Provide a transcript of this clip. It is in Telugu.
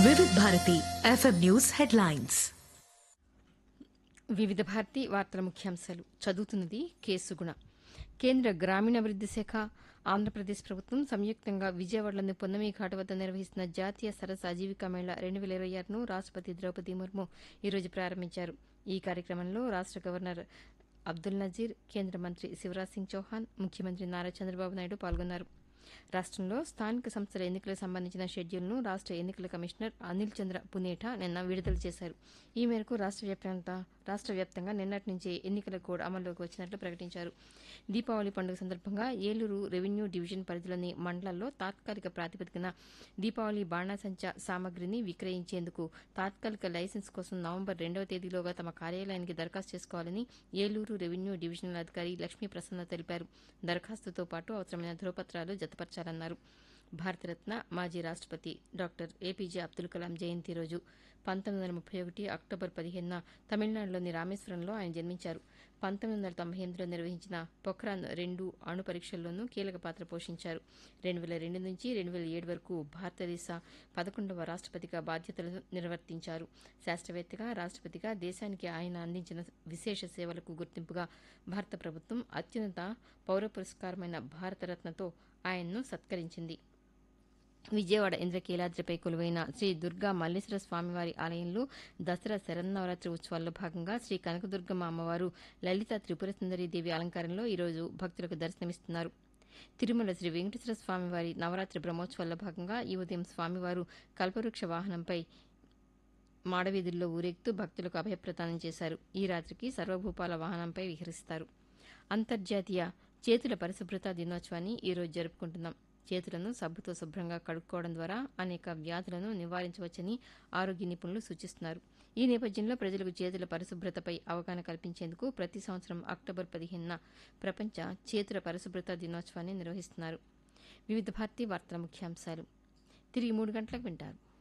వివిధ భారతి ఎఫ్ఎం న్యూస్ హెడ్లైన్స్ వివిధ భారతి వార్తల ముఖ్యాంశాలు చదువుతున్నది కె సుగుణ కేంద్ర గ్రామీణాభివృద్ది శాఖ ఆంధ్రప్రదేశ్ ప్రభుత్వం సంయుక్తంగా విజయవాడలోని పొన్నమి ఘాట్ వద్ద నిర్వహిస్తున్న జాతీయ సరస్ ఆజీవికా మేళా రెండు వేల ఇరవై ఆరును రాష్టపతి ద్రౌపది ముర్ము ఈరోజు ప్రారంభించారు ఈ కార్యక్రమంలో రాష్ట గవర్నర్ అబ్దుల్ నజీర్ కేంద్ర మంత్రి శివరాజ్ సింగ్ చౌహాన్ ముఖ్యమంత్రి నారా చంద్రబాబు నాయుడు పాల్గొన్నారు రాష్టంలో స్థానిక సంస్థల ఎన్నికలకు సంబంధించిన షెడ్యూల్ను రాష్ట ఎన్నికల కమిషనర్ అనిల్ చంద్ర పునేఠా నిన్న విడుదల చేశారు ఈ మేరకు రాష్ట వ్యాప్తంగా రాష్ట వ్యాప్తంగా నిన్నటి నుంచి ఎన్నికల కోడ్ అమల్లోకి వచ్చినట్లు ప్రకటించారు దీపావళి పండుగ సందర్భంగా ఏలూరు రెవెన్యూ డివిజన్ పరిధిలోని మండలాల్లో తాత్కాలిక ప్రాతిపదికన దీపావళి బాణాసంచా సామగ్రిని విక్రయించేందుకు తాత్కాలిక లైసెన్స్ కోసం నవంబర్ రెండవ తేదీలోగా తమ కార్యాలయానికి దరఖాస్తు చేసుకోవాలని ఏలూరు రెవెన్యూ డివిజనల్ అధికారి లక్ష్మీ ప్రసన్న తెలిపారు దరఖాస్తుతో పాటు అవసరమైన ధృవపత్రాలు జతపరచాలన్నారు భారతరత్న మాజీ రాష్టపతి డాక్టర్ ఏపీజే అబ్దుల్ కలాం జయంతి రోజు పంతొమ్మిది వందల ముప్పై ఒకటి అక్టోబర్ పదిహేనున తమిళనాడులోని రామేశ్వరంలో ఆయన జన్మించారు పంతొమ్మిది వందల తొంభై ఎనిమిదిలో నిర్వహించిన పొఖ్రాన్ రెండు అణు పరీక్షల్లోనూ కీలక పాత్ర పోషించారు రెండు వేల రెండు నుంచి రెండు వేల ఏడు వరకు భారతదేశ పదకొండవ రాష్టపతిగా బాధ్యతలను నిర్వర్తించారు శాస్త్రవేత్తగా రాష్టపతిగా దేశానికి ఆయన అందించిన విశేష సేవలకు గుర్తింపుగా భారత ప్రభుత్వం అత్యున్నత పౌర పురస్కారమైన భారతరత్నతో ఆయన్ను సత్కరించింది విజయవాడ ఇంద్రకీలాద్రిపై కొలువైన శ్రీ దుర్గా మల్లేశ్వర స్వామివారి ఆలయంలో దసరా శరన్నవరాత్రి ఉత్సవాల్లో భాగంగా శ్రీ కనకదుర్గమ్మ అమ్మవారు లలిత త్రిపుర దేవి అలంకారంలో ఈరోజు భక్తులకు దర్శనమిస్తున్నారు తిరుమల శ్రీ వెంకటేశ్వర స్వామివారి నవరాత్రి బ్రహ్మోత్సవాల్లో భాగంగా ఈ ఉదయం స్వామివారు కల్పవృక్ష వాహనంపై మాడవీధుల్లో ఊరేగుతూ భక్తులకు అభయప్రదానం చేశారు ఈ రాత్రికి సర్వభూపాల వాహనంపై విహరిస్తారు అంతర్జాతీయ చేతుల పరిశుభ్రత దినోత్సవాన్ని ఈరోజు జరుపుకుంటున్నాం చేతులను సబ్బుతో శుభ్రంగా కడుక్కోవడం ద్వారా అనేక వ్యాధులను నివారించవచ్చని ఆరోగ్య నిపుణులు సూచిస్తున్నారు ఈ నేపథ్యంలో ప్రజలకు చేతుల పరిశుభ్రతపై అవగాహన కల్పించేందుకు ప్రతి సంవత్సరం అక్టోబర్ పదిహేనున ప్రపంచ చేతుల పరిశుభ్రత దినోత్సవాన్ని నిర్వహిస్తున్నారు వివిధ భారతీ వార్తల ముఖ్యాంశాలు తిరిగి మూడు గంటలకు వింటారు